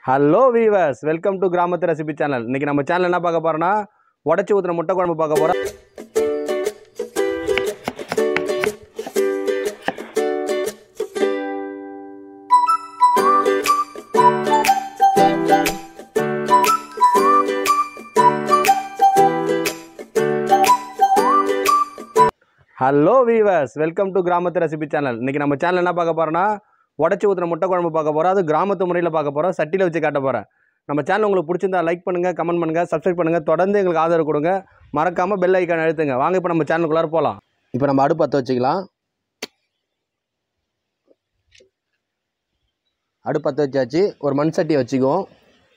hello viewers welcome to கிராமத்து recipe channel இன்னைக்கு நம்ம சேனல் என்ன பார்க்க போறோம்னா உடச்சி ஊத்துன முட்டை குழம்பு பார்க்க போறோம் ஹலோ வீவர்ஸ் வெல்கம் டு கிராமத்து ரெசிபி சேனல் இன்னைக்கு நம்ம சேனல் என்ன பார்க்க போறோம்னா உடச்சி ஊத்துன முட்டை குழம்பு பார்க்க போறோம் அது கிராமத்து முறையில் பார்க்க போறோம் சட்டியில் வச்சு காட்ட போறேன் நம்ம சேனல் உங்களுக்கு பிடிச்சிருந்தா லைக் பண்ணுங்க கமெண்ட் பண்ணுங்க சப்ஸ்கிரைப் பண்ணுங்க தொடர்ந்து எங்களுக்கு ஆதரவு கொடுங்க மறக்காம பெல் ஐக்கான் அழுத்துங்க வாங்க இப்போ நம்ம சேனலுக்குள்ளார போகலாம் இப்போ நம்ம அடுப்பு பற்ற வச்சுக்கலாம் அடுப்பு பற்ற வச்சாச்சு ஒரு மண் சட்டியை வச்சுக்குவோம்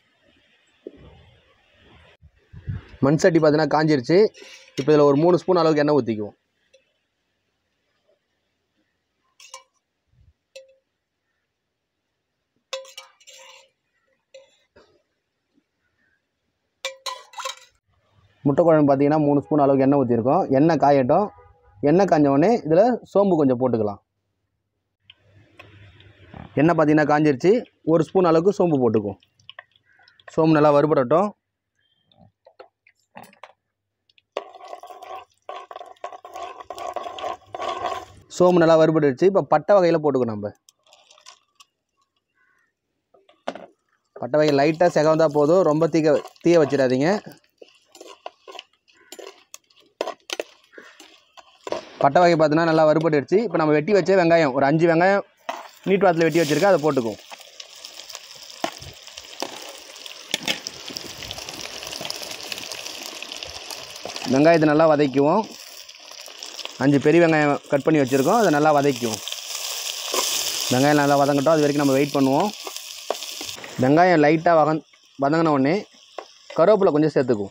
மண் சட்டி பார்த்தீங்கன்னா காஞ்சிருச்சு இப்போ இதில் ஒரு மூணு ஸ்பூன் அளவுக்கு எண்ணெய் ஊற்றிக்குவோம் முட்டை குழம்பு பார்த்தீங்கன்னா மூணு ஸ்பூன் அளவுக்கு எண்ணெய் ஊற்றிருக்கோம் எண்ணெய் காயட்டும் எண்ணெய் காஞ்ச உடனே இதில் சோம்பு கொஞ்சம் போட்டுக்கலாம் எண்ணெய் பார்த்தீங்கன்னா காஞ்சிருச்சு ஒரு ஸ்பூன் அளவுக்கு சோம்பு போட்டுக்குவோம் சோம்பு நல்லா வறுபடட்டும் சோம்பு நல்லா வறுபட்டுருச்சு இப்போ பட்டை வகையில் போட்டுக்கணும் நம்ம பட்டை வகை லைட்டாக செகவந்தா போதும் ரொம்ப தீக்க தீய வச்சிடாதீங்க பட்டை வகை பார்த்தீங்கன்னா நல்லா வறுபட்டுருச்சு இப்போ நம்ம வெட்டி வச்ச வெங்காயம் ஒரு அஞ்சு வெங்காயம் நீட் வாத்தில் வெட்டி வச்சுருக்கேன் அதை போட்டுக்குவோம் வெங்காயத்தை நல்லா வதக்குவோம் அஞ்சு பெரிய வெங்காயம் கட் பண்ணி வச்சுருக்கோம் அதை நல்லா வதக்குவோம் வெங்காயம் நல்லா வதங்கட்டும் அது வரைக்கும் நம்ம வெயிட் பண்ணுவோம் வெங்காயம் லைட்டாக வதங் வதங்கின உடனே கருவேப்பிலை கொஞ்சம் சேர்த்துக்குவோம்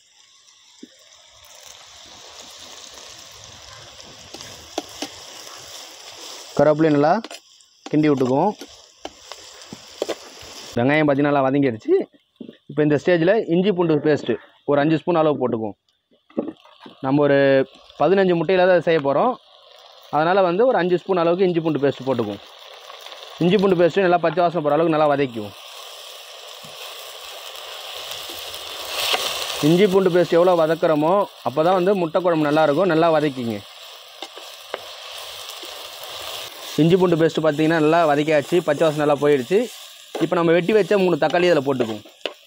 கருவேப்பிலையும் நல்லா கிண்டி விட்டுக்குவோம் வெங்காயம் பார்த்தீங்கன்னா நல்லா வதங்கிடுச்சு இப்போ இந்த ஸ்டேஜில் இஞ்சி பூண்டு பேஸ்ட்டு ஒரு அஞ்சு ஸ்பூன் அளவு போட்டுக்குவோம் நம்ம ஒரு பதினஞ்சு முட்டையில் தான் செய்ய போகிறோம் அதனால் வந்து ஒரு அஞ்சு ஸ்பூன் அளவுக்கு இஞ்சி பூண்டு பேஸ்ட்டு போட்டுக்குவோம் இஞ்சி பூண்டு பேஸ்ட்டு நல்லா பச்சை வாசனை போகிற அளவுக்கு நல்லா வதக்குவோம் இஞ்சி பூண்டு பேஸ்ட் எவ்வளோ வதக்குறோமோ அப்போ தான் வந்து முட்டை குழம்பு நல்லாயிருக்கும் நல்லா வதக்கிங்க இஞ்சி பூண்டு பேஸ்ட்டு பார்த்தீங்கன்னா நல்லா வதக்கியாச்சு பச்சை வாசனை நல்லா போயிடுச்சு இப்போ நம்ம வெட்டி வச்ச மூணு தக்காளி அதில் போட்டுக்குவோம்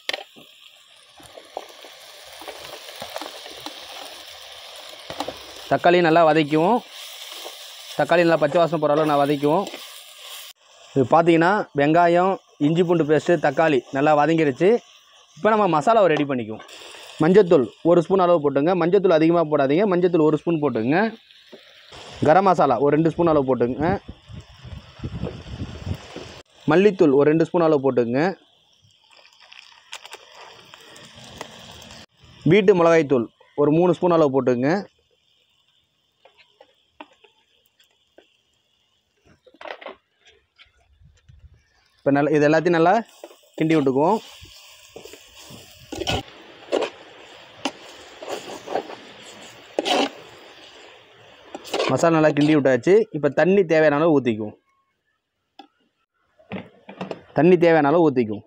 தக்காளி நல்லா வதக்குவோம் தக்காளி நல்லா பச்சை வாசனை போகிற அளவுக்கு நான் வதக்குவோம் இது பார்த்தீங்கன்னா வெங்காயம் இஞ்சி பூண்டு பேஸ்ட்டு தக்காளி நல்லா வதங்கிடுச்சு இப்போ நம்ம மசாலாவை ரெடி பண்ணிக்குவோம் மஞ்சத்தூள் ஒரு ஸ்பூன் அளவு போட்டுங்க மஞ்சத்தூள் அதிகமாக போடாதீங்க மஞ்சத்தூள் ஒரு ஸ்பூன் போட்டுங்க கரம் மசாலா ஒரு ரெண்டு ஸ்பூன் அளவு போட்டுங்க மல்லித்தூள் ஒரு ரெண்டு ஸ்பூன் அளவு போட்டுங்க வீட்டு மிளகாய்த்தூள் ஒரு மூணு ஸ்பூன் அளவு போட்டுங்க இப்போ நல்லா இது எல்லாத்தையும் நல்லா கிண்டி விட்டுக்குவோம் மசாலா நல்லா கிண்டி விட்டாச்சு இப்போ தண்ணி தேவையான அளவு ஊற்றிக்குவோம் தண்ணி தேவையான அளவு ஊற்றிக்குவோம்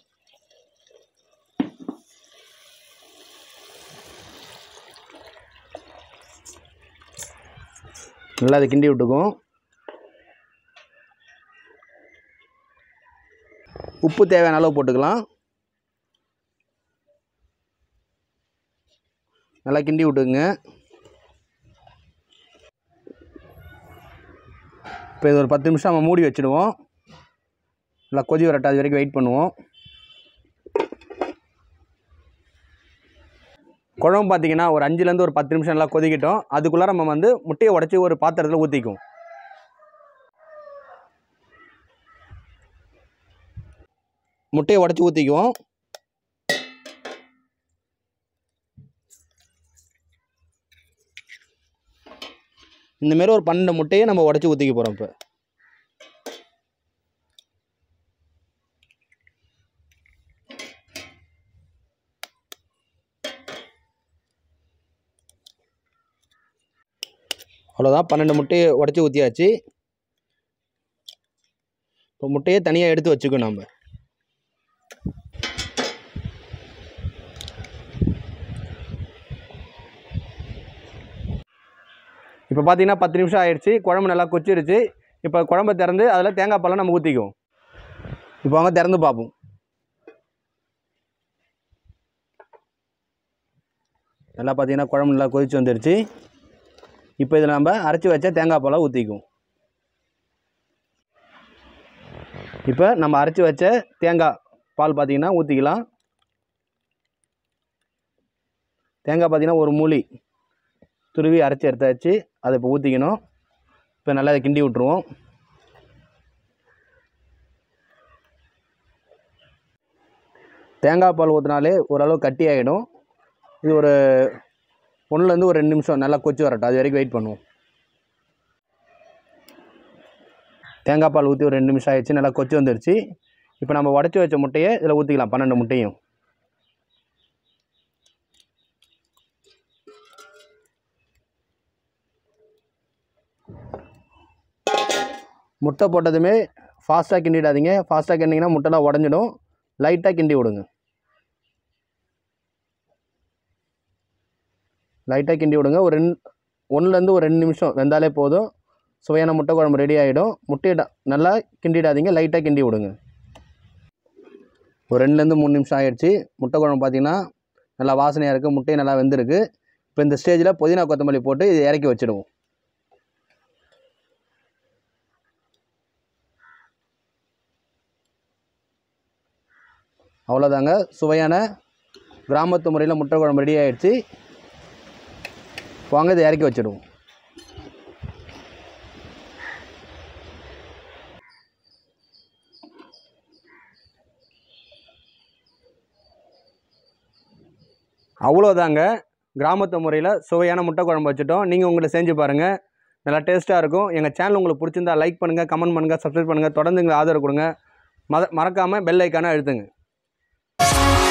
நல்லா அதை கிண்டி விட்டுக்குவோம் உப்பு தேவையான அளவு போட்டுக்கலாம் நல்லா கிண்டி விட்டுக்குங்க இப்போ இது ஒரு பத்து நிமிஷம் நம்ம மூடி வச்சுடுவோம் நல்லா கொதி வரட்டும் அது வரைக்கும் வெயிட் பண்ணுவோம் குழம்பு பார்த்தீங்கன்னா ஒரு அஞ்சுலேருந்து ஒரு பத்து நிமிஷம் நல்லா கொதிக்கிட்டோம் அதுக்குள்ளே நம்ம வந்து முட்டையை உடச்சி ஒரு பாத்திரத்தில் ஊற்றிக்குவோம் முட்டையை உடச்சி ஊற்றிக்குவோம் இந்தமாரி ஒரு பன்னெண்டு முட்டையை நம்ம உடச்சி ஊற்றிக்க போகிறோம் இப்போ அவ்வளோதான் பன்னெண்டு முட்டையை உடச்சி ஊற்றியாச்சு இப்போ முட்டையை தனியாக எடுத்து வச்சுக்கணும் நம்ம இப்போ பார்த்தீங்கன்னா பத்து நிமிஷம் ஆயிடுச்சு குழம்பு நல்லா கொச்சிருச்சு இப்போ குழம்ப திறந்து அதில் தேங்காய் பாலை நம்ம ஊற்றிக்குவோம் இப்போ அவங்க திறந்து பார்ப்போம் நல்லா பார்த்தீங்கன்னா குழம்பு நல்லா கொதிச்சு வந்துடுச்சு இப்போ இதில் நம்ம அரைச்சி வச்ச தேங்காய் பாலை ஊற்றிக்குவோம் இப்போ நம்ம அரைச்சி வச்ச தேங்காய் பால் பார்த்தீங்கன்னா ஊற்றிக்கலாம் தேங்காய் பார்த்தீங்கன்னா ஒரு மூலி துருவி அரைச்சி எடுத்தாச்சு அதை இப்போ ஊற்றிக்கணும் இப்போ நல்லா அதை கிண்டி விட்ருவோம் தேங்காய் பால் ஊற்றினாலே ஓரளவு கட்டி ஆகிடும் இது ஒரு ஒன்றுலேருந்து ஒரு ரெண்டு நிமிஷம் நல்லா கொச்சி வரட்டும் அது வரைக்கும் வெயிட் பண்ணுவோம் தேங்காய் பால் ஊற்றி ஒரு ரெண்டு நிமிஷம் ஆயிடுச்சு நல்லா கொச்சி வந்துடுச்சு இப்போ நம்ம உடச்சி வச்ச முட்டையை இதில் ஊற்றிக்கலாம் பன்னெண்டு முட்டையும் முட்டை போட்டதுமே ஃபாஸ்ட்டாக கிண்டிடாதீங்க ஃபாஸ்ட்டாக கிண்டிங்கன்னா முட்டைலாம் உடஞ்சிடும் லைட்டாக கிண்டி விடுங்க லைட்டாக கிண்டி விடுங்க ஒரு ரெண்டு ஒன்றுலேருந்து ஒரு ரெண்டு நிமிஷம் வெந்தாலே போதும் சுவையான முட்டை குழம்பு ரெடி ஆகிடும் முட்டையை ட- நல்லா கிண்டிடாதீங்க லைட்டாக கிண்டி விடுங்க ஒரு ரெண்டுலேருந்து மூணு நிமிஷம் ஆயிடுச்சு முட்டை குழம்பு பார்த்தீங்கன்னா நல்லா வாசனையாக இருக்குது முட்டையும் நல்லா வெந்திருக்கு இப்போ இந்த ஸ்டேஜில் புதினா கொத்தமல்லி போட்டு இது இறக்கி வச்சிடுவோம் அவ்வளோதாங்க சுவையான கிராமத்து முறையில் முட்டை குழம்பு ரெடி ஆயிடுச்சு வாங்க இதை இறக்கி வச்சிடுவோம் அவ்வளோதாங்க கிராமத்து முறையில் சுவையான முட்டை குழம்பு வச்சுட்டோம் நீங்கள் உங்களை செஞ்சு பாருங்கள் நல்லா டேஸ்ட்டாக இருக்கும் எங்கள் சேனல் உங்களுக்கு பிடிச்சிருந்தா லைக் பண்ணுங்கள் கமெண்ட் பண்ணுங்கள் சப்ஸ்கிரைப் பண்ணுங்கள் தொடர்ந்து எங்களுக்கு ஆதரவு கொடுங்க மத மறக்காமல் பெல் ஐக்கானை அழுத்துங்க